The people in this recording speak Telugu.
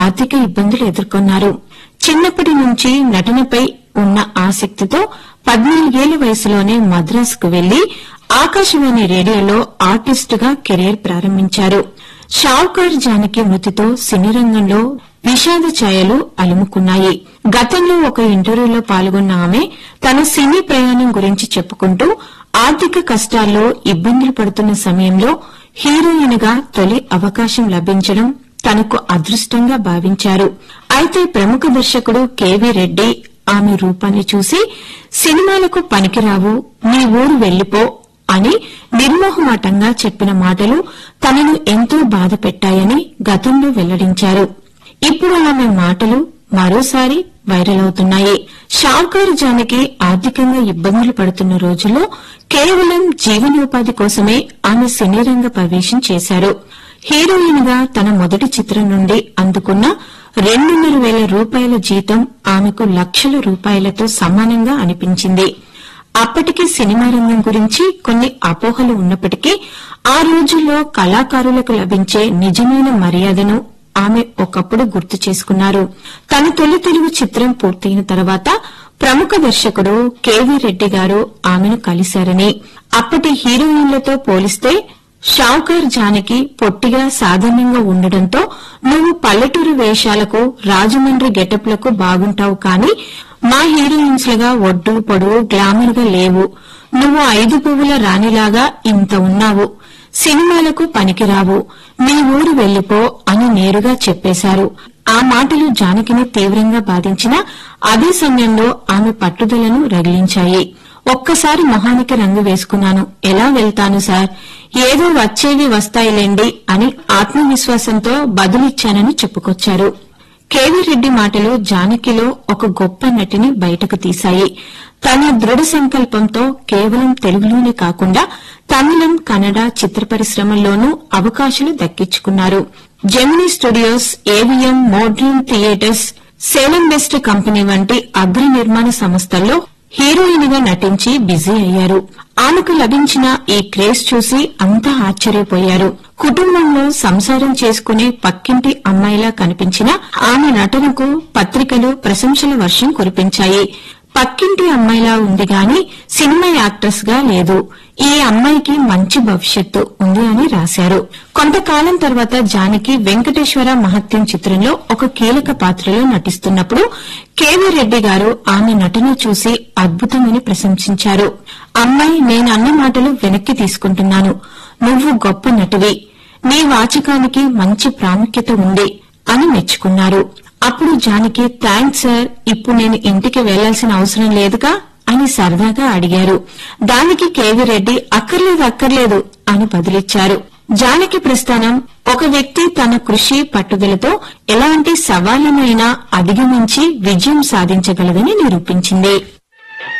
ఆర్థిక ఇబ్బందులు ఎదుర్కొన్నారు చిన్నప్పటి నుంచి నటనపై ఉన్న ఆసక్తితో పద్నాలుగేళ్ల వయసులోనే మద్రాసుకు వెళ్లి ఆకాశవాణి రేడియోలో ఆర్టిస్టుగా కెరీర్ ప్రారంభించారు షావుకార్ జానకి మృతితో సినీ రంగంలో విషాద ఛాయలు అలుముకున్నాయి గతంలో ఒక ఇంటర్వ్యూలో పాల్గొన్న ఆమె తన సినీ ప్రయాణం గురించి చెప్పుకుంటూ ఆర్థిక కష్టాల్లో ఇబ్బందులు పడుతున్న సమయంలో హీరోయిన్ గా తొలి అవకాశం లభించడం తనకు అదృష్టంగా భావించారు అయితే ప్రముఖ దర్శకుడు కెవి రెడ్డి ఆమె రూపాన్ని చూసి సినిమాలకు పనికిరావు నీ ఊరు వెళ్లిపో అని నిర్మోహమాటంగా చెప్పిన మాటలు తనను ఎంతో బాధ పెట్టాయని గతంలో వెల్లడించారు ఇప్పుడు ఆమె మాటలు మరోసారి వైరల్ అవుతున్నాయి షావుకారు జానకి ఆర్థికంగా ఇబ్బందులు పడుతున్న రోజుల్లో కేవలం జీవనోపాధి కోసమే ఆమె సినీ రంగ ప్రవేశం చేశారు హీరోయిన్ గా తన మొదటి చిత్రం నుండి అందుకున్న రెండున్నర వేల రూపాయల జీతం ఆమెకు లక్షల రూపాయలతో సమానంగా అనిపించింది అప్పటికి సినిమా రంగం గురించి కొన్ని అపోహలు ఉన్నప్పటికీ ఆ రోజుల్లో కళాకారులకు లభించే నిజమైన మర్యాదను ఆమె ఒకప్పుడు గుర్తు చేసుకున్నారు తన తొలి తెలుగు చిత్రం పూర్తయిన తర్వాత ప్రముఖ దర్శకుడు కెవి రెడ్డి గారు ఆమెను కలిశారని అప్పటి హీరోయిన్లతో పోలిస్తే షావుకార్ జానకి పొట్టిగా సాధారణంగా ఉండడంతో నువ్వు పల్లెటూరు వేషాలకు రాజమండ్రి గెటప్లకు బాగుంటావు కానీ మా హీరోయిన్స్ లుగా ఒడ్డు పొడవు గ్లామర్ గా లేవు నువ్వు ఐదు పువ్వుల రాణిలాగా ఇంత ఉన్నావు సినిమాలకు పనికిరావు మీ ఊరు వెళ్లిపో అని నేరుగా చెప్పేశారు ఆ మాటలు జానకిని తీవ్రంగా బాధించినా అదే సమయంలో ఆమె పట్టుదలను రగిలించాయి ఒక్కసారి మొహానికి రంగు వేసుకున్నాను ఎలా వెళ్తాను సార్ ఏదో వచ్చేవి వస్తాయిలేండి అని ఆత్మవిశ్వాసంతో బదులిచ్చానని చెప్పుకొచ్చారు కేవీ రెడ్డి మాటలు జానకిలో ఒక గొప్ప నటిని బయటకు తీశాయి తన దృఢ సంకల్పంతో కేవలం తెలుగులోనే కాకుండా తమిళం కన్నడ చిత్ర పరిశ్రమల్లోనూ అవకాశాలు దక్కించుకున్నారు Gemini Studios AVM Modern Theatres Salem best company వంటి అగ్ర నిర్మాణ సంస్థల్లో హీరోయిన్ గా నటించి బిజీ అయ్యారు ఆమెకు లభించిన ఈ క్రేజ్ చూసి అంతా ఆశ్చర్యపోయారు కుటుంబంలో సంసారం చేసుకునే పక్కింటి అమ్మాయిలా కనిపించిన ఆమె నటనకు పత్రికలు ప్రశంసల వర్షం కురిపించాయి పక్కింటి అమ్మాయిలా ఉంది గాని సినిమా యాక్ట్రెస్ గా లేదు ఈ అమ్మాయికి మంచి భవిష్యత్తు ఉంది అని రాశారు కొంతకాలం తర్వాత జానకి వెంకటేశ్వర మహత్యం చిత్రంలో ఒక కీలక పాత్రలో నటిస్తున్నప్పుడు కేవీ రెడ్డి గారు ఆమె నటన చూసి అద్భుతమని ప్రశంసించారు అమ్మాయి నేను అన్న మాటలు వెనక్కి తీసుకుంటున్నాను నువ్వు గొప్ప నటివి నీ వాచకానికి మంచి ప్రాముఖ్యత ఉంది అని మెచ్చుకున్నారు అప్పుడు జానకి థ్యాంక్స్ సార్ ఇప్పుడు నేను ఇంటికి వెళ్లాల్సిన అవసరం లేదుగా అని సరదాగా అడిగారు దానికి కేవీ రెడ్డి అక్కర్లేదు అక్కర్లేదు అని బదులిచ్చారు జానకి ప్రస్థానం ఒక వ్యక్తి తన కృషి పట్టుదలతో ఎలాంటి సవాళ్లనైనా అధిగమించి విజయం సాధించగలదని నిరూపించింది